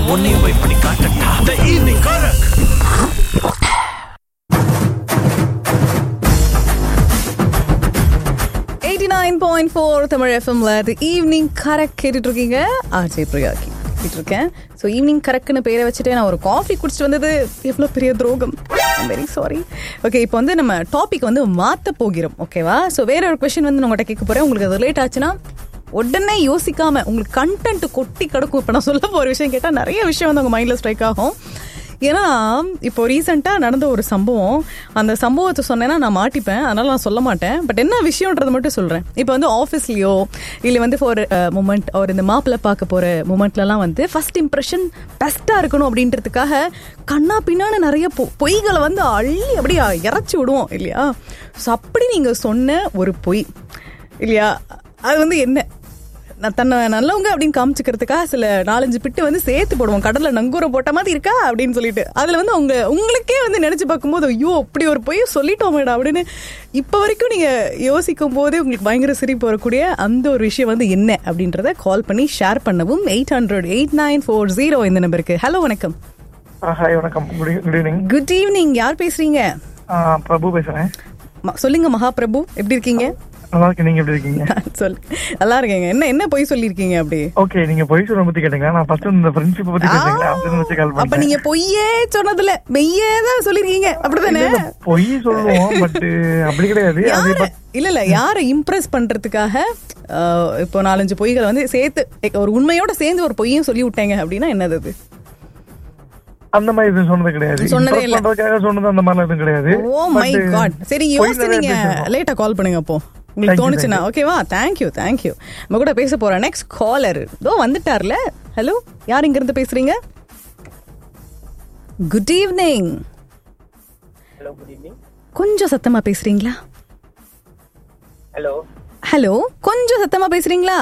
உன்னையும் போய் பண்ணி காட்டட்டா த ஈவினிங் கரக் eighty nine point four Tamil எஃப்எம்ல தி ஈவினிங் கரெக்ட் கேட்டுட்டு இருக்கீங்க ஆர்ஜே பிரியாக்கி கேட்டு இருக்கேன் ஸோ ஈவினிங் கரெக்ட்னு பேரை வச்சுட்டு நான் ஒரு காஃபி குடிச்சிட்டு வந்தது எவ்வளோ பெரிய துரோகம் வெரி சாரி ஓகே இப்போ வந்து நம்ம டாபிக் வந்து மாற்ற போகிறோம் ஓகேவா ஸோ வேற ஒரு கொஷின் வந்து நான் உங்கள்கிட்ட கேட்க போகிறேன் உங்களுக்கு அது ரிலேட் ஆச்சுன்னா உடனே யோசிக்காம உங்களுக்கு கண்டென்ட் கொட்டி கிடக்கும் இப்போ நான் சொல்ல போகிற விஷயம் கேட்டால் நிறைய விஷயம் வந்து உங்கள் மைண்டில் ஸ்ட்ரைக் ஆகும் ஏன்னா இப்போ ரீசெண்டாக நடந்த ஒரு சம்பவம் அந்த சம்பவத்தை சொன்னேன்னா நான் மாட்டிப்பேன் அதனால நான் சொல்ல மாட்டேன் பட் என்ன விஷயம்ன்றதை மட்டும் சொல்கிறேன் இப்போ வந்து ஆஃபீஸ்லேயோ இல்லை வந்து ஒரு மூமெண்ட் அவர் இந்த மாப்பிள்ளை பார்க்க போகிற மூமெண்ட்லலாம் வந்து ஃபர்ஸ்ட் இம்ப்ரெஷன் பெஸ்ட்டாக இருக்கணும் அப்படின்றதுக்காக கண்ணா பின்னான்னு நிறைய பொ- பொய்களை வந்து அள்ளி அப்படியே இறச்சி விடுவோம் இல்லையா ஸோ அப்படி நீங்கள் சொன்ன ஒரு பொய் இல்லையா அது வந்து என்ன நான் தன்னை நல்லவங்க அப்படின்னு காமிச்சுக்கிறதுக்காக சில நாலஞ்சு பிட்டு வந்து சேர்த்து போடுவோம் கடல்ல நங்கூரம் போட்ட மாதிரி இருக்கா அப்படின்னு சொல்லிட்டு அதுல வந்து உங்க உங்களுக்கே வந்து நினைச்சு பார்க்கும்போது ஐயோ அப்படி ஒரு பொய் சொல்லிட்டோம் மேடம் அப்படின்னு இப்ப வரைக்கும் நீங்க யோசிக்கும் போதே உங்களுக்கு பயங்கர சிரிப்பு வரக்கூடிய அந்த ஒரு விஷயம் வந்து என்ன அப்படின்றத கால் பண்ணி ஷேர் பண்ணவும் eight hundred eight nine four zero இந்த நம்பருக்கு ஹலோ வணக்கம் ஹாய் வணக்கம் good good evening good evening யார் பேசுறீங்க பிரபு பேசுறேன் ம- சொல்லுங்க மகாபிரபு எப்படி இருக்கீங்க நல்லா இருக்கேன் நீங்க எப்படி இருக்கீங்க சொல் நல்லா இருக்கேங்க என்ன என்ன பொய் சொல்லியிருக்கீங்க அப்படி ஓகே நீங்க பொய் சொல்ல பத்தி கேட்டீங்களா நான் ஃபர்ஸ்ட் இந்த ஃப்ரெண்ட்ஷிப் பத்தி கேட்டீங்களா அப்படின்னு வச்சு கால் அப்ப பண்ணேன் நீங்க பொய்யே சொன்னதுல மெய்யே தான் சொல்லிருக்கீங்க அப்படிதானே இல்ல, இல்ல, பொய் சொல்லுவோம் பட் அப்படி கிடையாது அது யார இல்ல இல்ல யாரை இம்ப்ரெஸ் பண்றதுக்காக ஆஹ், இப்போ நாலஞ்சு பொய்களை வந்து சேர்த்து like ஒரு உண்மையோட சேர்ந்து ஒரு பொய்யும் சொல்லி விட்டேங்க அப்படின்னா என்னது அது அந்த மாதிரி எதுவும் சொன்னது கிடையாது சொன்னதே Impress இல்ல. பண்றதுக்காக சொன்னது அந்த மாதிரி எதுவும் கிடையாது ஓ மை But, காட் சரி பொய் யோசிச்சு நிறைய நீங்க பேசுவோம். லேட்டா கால் பண்ணுங்க அப்போ Thank உங்களுக்கு you, தோணுச்சுன்னா thank ஓகேவா தேங்க்யூ தேங்க்யூ நம்ம கூட பேச போறோம் நெக்ஸ்ட் காலர் இதோ வந்துட்டார்ல ஹலோ யார் இங்க இருந்து பேசுறீங்க good evening hello good evening கொஞ்சம் சத்தமா பேசுறீங்களா ஹலோ ஹலோ கொஞ்சம் சத்தமா பேசுறீங்களா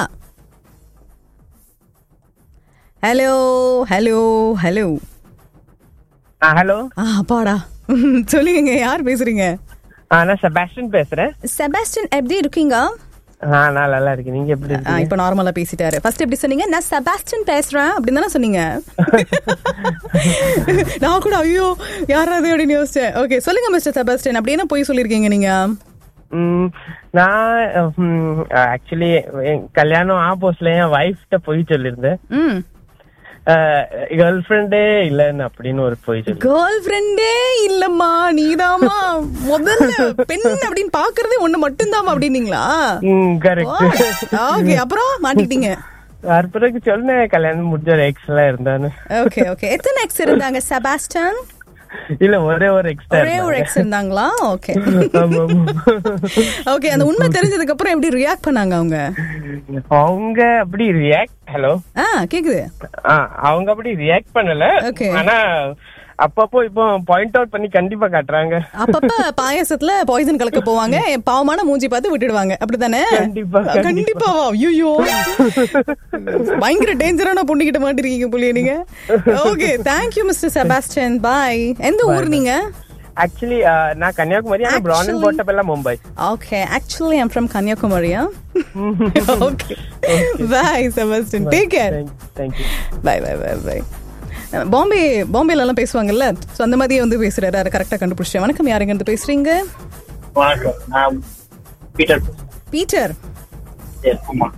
ஹலோ ஹலோ ஹலோ ஆ ஹலோ ஆ அப்பாடா சொல்லுங்க யார் பேசுறீங்க ஆ நான் செபாஸ்டின் பேசுறேன் செபாஸ்டின் எப்படி இருக்கீங்க ஆ நான் நல்லா இருக்கேன் நீங்க எப்படி ஆ, இருக்கீங்க இப்ப நார்மலா பேசிட்டாரு ஃபர்ஸ்ட் எப்படி சொன்னீங்க நான் செபாஸ்டின் பேசுறேன் அப்படின்னு தானே சொன்னீங்க நான் கூட ஐயோ யாராவது அப்படின்னு யோசிச்சேன் ஓகே சொல்லுங்க மிஸ்டர் செபாஸ்டின் அப்படி என்ன போய் சொல்லிருக்கீங்க நீங்க ம், நான் ஆக்சுவலி கல்யாணம் ஆப்போஸ்ல என் ஒய்ஃப்ட்ட போய் சொல்லியிருந்தேன் ம் கேர்ள் ஃப்ரெண்டே இல்லைன்னு அப்படின்னு ஒரு போய் சொல்லி கேர்ள் ஃப்ரெண்டே இல்லம்மா நீதாம்மா முதல்ல பெண் அப்படின்னு பாக்குறதே ஒண்ணு மட்டும்தாம்மா அப்படின்னீங்களா ம் கரெக்ட் ஓகே அப்புறம் மாட்டிக்கிட்டீங்க பிறகு சொன்னேன் கல்யாணம் முடிஞ்ச ஒரு எக்ஸ் எல்லாம் இருந்தான்னு ஓகே ஓகே எத்தனை எக்ஸ் இருந்தாங்க செபாஸ்டன் இல்ல ஒரே ஒரு எக்ஸ்ட்ரா ஒரே ஒரு எக்ஸ் இருந்தாங்களா ஓகே ஓகே அந்த உண்மை தெரிஞ்சதுக்கு அப்புறம் எப்படி ரியாக்ட் பண்ணாங்க அவங்க அவங்க அப்படி ரியாக்ட் ஹலோ ஆ கேக்குது ஆ, அவங்க அப்படி ரியாக்ட் பண்ணல Okay. ஆனா அப்பப்போ இப்போ பாயிண்ட் அவுட் பண்ணி கண்டிப்பா காட்டுறாங்க அப்பப்ப பாயாசத்துல பாய்சன் கலக்க போவாங்க என் பாவமான மூஞ்சி பார்த்து விட்டுடுவாங்க அப்படித்தானே கண்டிப்பா, கண்டிப்பா. கண்டிப்பாவா ஐயோ பயங்கர டேஞ்சரான பொண்ணுகிட்ட மாட்டிருக்கீங்க புள்ளிய நீங்க okay thank you mister Sebastian bye எந்த ஊர் நீங்க ஆக்சுவலி நான் கன்னியாகுமரி ஆனா பிரான் Actually- அண்ட் போட்டப்பெல்லாம் Mumbai okay actually I'm from கன்னியாகுமரியா okay bye Sebastian take care thank you bye bye bye bye Bombay பாம்பேல எல்லாம் பேசுவாங்கல்ல சோ அந்த மாதிரியே வந்து பேசுறாரு அதை கரெக்டா கண்டுபிடிச்சேன் வணக்கம் யாருங்க இருந்து பேசுறீங்க வணக்கம் நான் பீட்டர் பீட்டர் ஆமா